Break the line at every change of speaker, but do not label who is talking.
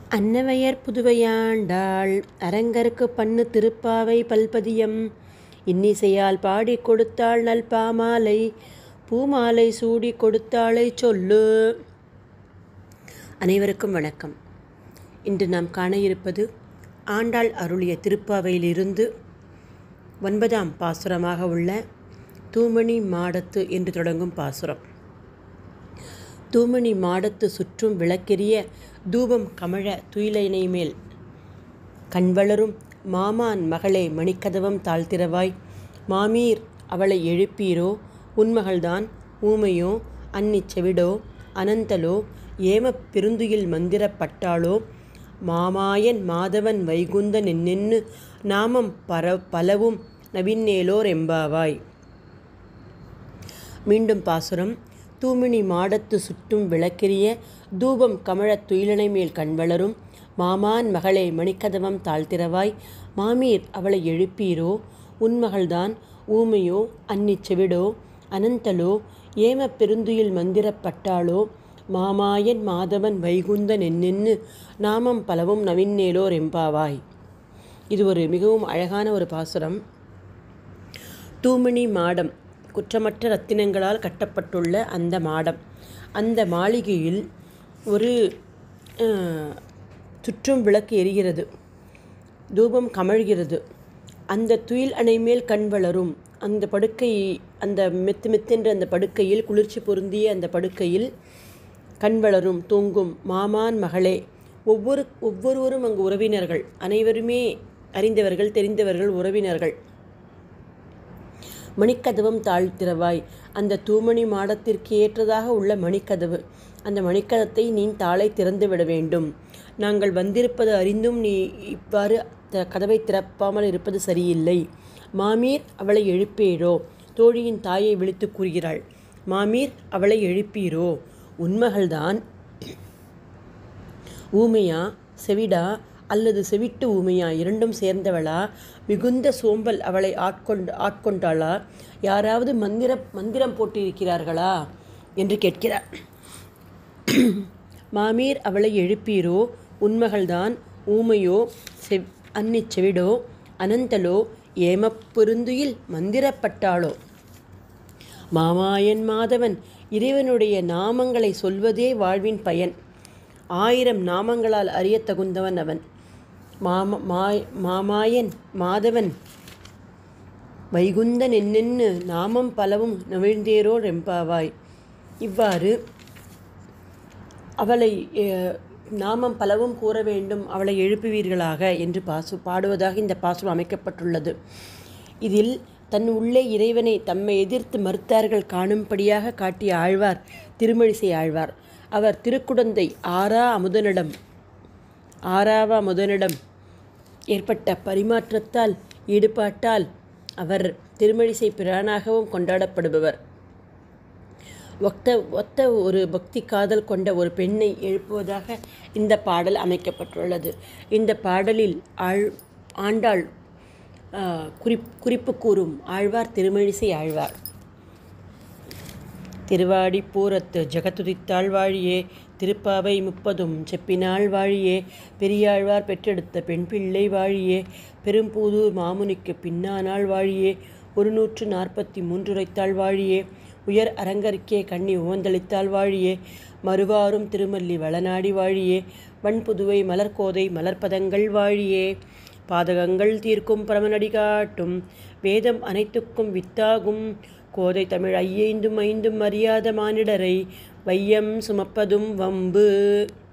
அன்னவையர் புதுவையாண்டாள் அரங்கற்கு பண்ணு திருப்பாவை பல்பதியம் இன்னிசையால் பாடிக் கொடுத்தாள் நல்பாமாலை பூமாலை சூடிக் கொடுத்தாளை சொல்லு அனைவருக்கும் வணக்கம் இன்று நாம் காண இருப்பது ஆண்டாள் அருளிய திருப்பாவையிலிருந்து ஒன்பதாம் பாசுரமாக உள்ள தூமணி மாடத்து என்று தொடங்கும் பாசுரம் தூமணி மாடத்து சுற்றும் விளக்கெரிய தூபம் கமழ துயிலைனை மேல் கண்வளரும் மாமான் மகளே மணிக்கதவம் தாழ்த்திரவாய் மாமீர் அவளை எழுப்பீரோ உன்மகள்தான் ஊமையோ அன்னிச் செவிடோ அனந்தலோ ஏமப் பெருந்துயில் மந்திரப்பட்டாளோ மாமாயன் மாதவன் வைகுந்தன் என்னென்னு நாமம் பர பலவும் நவின்னேலோர் எம்பாவாய் மீண்டும் பாசுரம் தூமினி மாடத்து சுற்றும் விளக்கெரிய தூபம் கமழத் துயிலனை மேல் கண்வளரும் மாமான் மகளே மணிக்கதவம் தாழ்த்திரவாய் மாமீர் அவளை எழுப்பீரோ உன்மகள்தான் ஊமையோ அன்னிச் செவிடோ அனந்தலோ ஏம பெருந்துயில் மந்திரப்பட்டாளோ மாமாயன் மாதவன் வைகுந்தன் என்னென்னு நாமம் பலவும் நவின்னேலோர் எம்பாவாய் இது ஒரு மிகவும் அழகான ஒரு பாசுரம் தூமிணி மாடம் குற்றமற்ற ரத்தினங்களால் கட்டப்பட்டுள்ள அந்த மாடம் அந்த மாளிகையில் ஒரு சுற்றும் விளக்கு எரிகிறது தூபம் கமழ்கிறது அந்த துயில் அணை மேல் கண் வளரும் அந்த படுக்கை அந்த மெத்து மெத்தென்ற அந்த படுக்கையில் குளிர்ச்சி பொருந்திய அந்த படுக்கையில் கண் வளரும் தூங்கும் மாமான் மகளே ஒவ்வொரு ஒவ்வொருவரும் அங்கு உறவினர்கள் அனைவருமே அறிந்தவர்கள் தெரிந்தவர்கள் உறவினர்கள் மணிக்கதவம் தாழ்த்திரவாய் அந்த தூமணி மாடத்திற்கு ஏற்றதாக உள்ள மணிக்கதவு அந்த மணிக்கதத்தை நீ தாளை திறந்து விட வேண்டும் நாங்கள் வந்திருப்பது அறிந்தும் நீ இவ்வாறு த கதவை திறப்பாமல் இருப்பது சரியில்லை மாமீர் அவளை எழுப்பீரோ தோழியின் தாயை விழித்து கூறுகிறாள் மாமீர் அவளை எழுப்பீரோ உண்மகள்தான் ஊமையா செவிடா அல்லது செவிட்டு ஊமையா இரண்டும் சேர்ந்தவளா மிகுந்த சோம்பல் அவளை ஆட்கொண்டு ஆட்கொண்டாளா யாராவது மந்திர மந்திரம் போட்டிருக்கிறார்களா என்று கேட்கிறார் மாமீர் அவளை எழுப்பீரோ உண்மகள்தான் ஊமையோ செவ் அன்னிச் செவிடோ அனந்தலோ ஏமப்பொருந்துயில் மந்திரப்பட்டாளோ மாமாயன் மாதவன் இறைவனுடைய நாமங்களை சொல்வதே வாழ்வின் பயன் ஆயிரம் நாமங்களால் அறிய தகுந்தவன் அவன் மாம மாய் மாமாயன் மாதவன் வைகுந்தன் என்னென்னு நாமம் பலவும் நவிழ்ந்தேரோ ரெம்பாவாய் இவ்வாறு அவளை நாமம் பலவும் கூற வேண்டும் அவளை எழுப்புவீர்களாக என்று பாசு பாடுவதாக இந்த பாசுரம் அமைக்கப்பட்டுள்ளது இதில் தன் உள்ளே இறைவனை தம்மை எதிர்த்து மறுத்தார்கள் காணும்படியாக காட்டிய ஆழ்வார் திருமழிசை ஆழ்வார் அவர் திருக்குடந்தை ஆறா அமுதனிடம் ஆறாவ அமுதனிடம் ஏற்பட்ட பரிமாற்றத்தால் ஈடுபாட்டால் அவர் திருமழிசை பிரானாகவும் கொண்டாடப்படுபவர் ஒத்த ஒத்த ஒரு பக்தி காதல் கொண்ட ஒரு பெண்ணை எழுப்புவதாக இந்த பாடல் அமைக்கப்பட்டுள்ளது இந்த பாடலில் ஆழ் ஆண்டாள் குறிப் குறிப்பு கூறும் ஆழ்வார் திருமழிசை ஆழ்வார் திருவாடி பூரத்து ஜெகத்துதித்தாள் வாழியே திருப்பாவை முப்பதும் செப்பினாள் வாழியே பெரியாழ்வார் பெற்றெடுத்த பெண் பிள்ளை வாழியே பெரும்பூதூர் மாமுனிக்கு பின்னானாள் வாழியே ஒரு நூற்று நாற்பத்தி மூன்றுரைத்தாள் வாழியே உயர் அரங்கருக்கே கண்ணி உவந்தளித்தாள் வாழியே மறுவாரும் திருமல்லி வளநாடி வாழியே வன்புதுவை மலர்கோதை மலர்பதங்கள் வாழியே பாதகங்கள் தீர்க்கும் பரமநடி காட்டும் வேதம் அனைத்துக்கும் வித்தாகும் கோதை தமிழ் ஐயைந்தும் ஐந்தும் அறியாத மானிடரை வையம் சுமப்பதும் வம்பு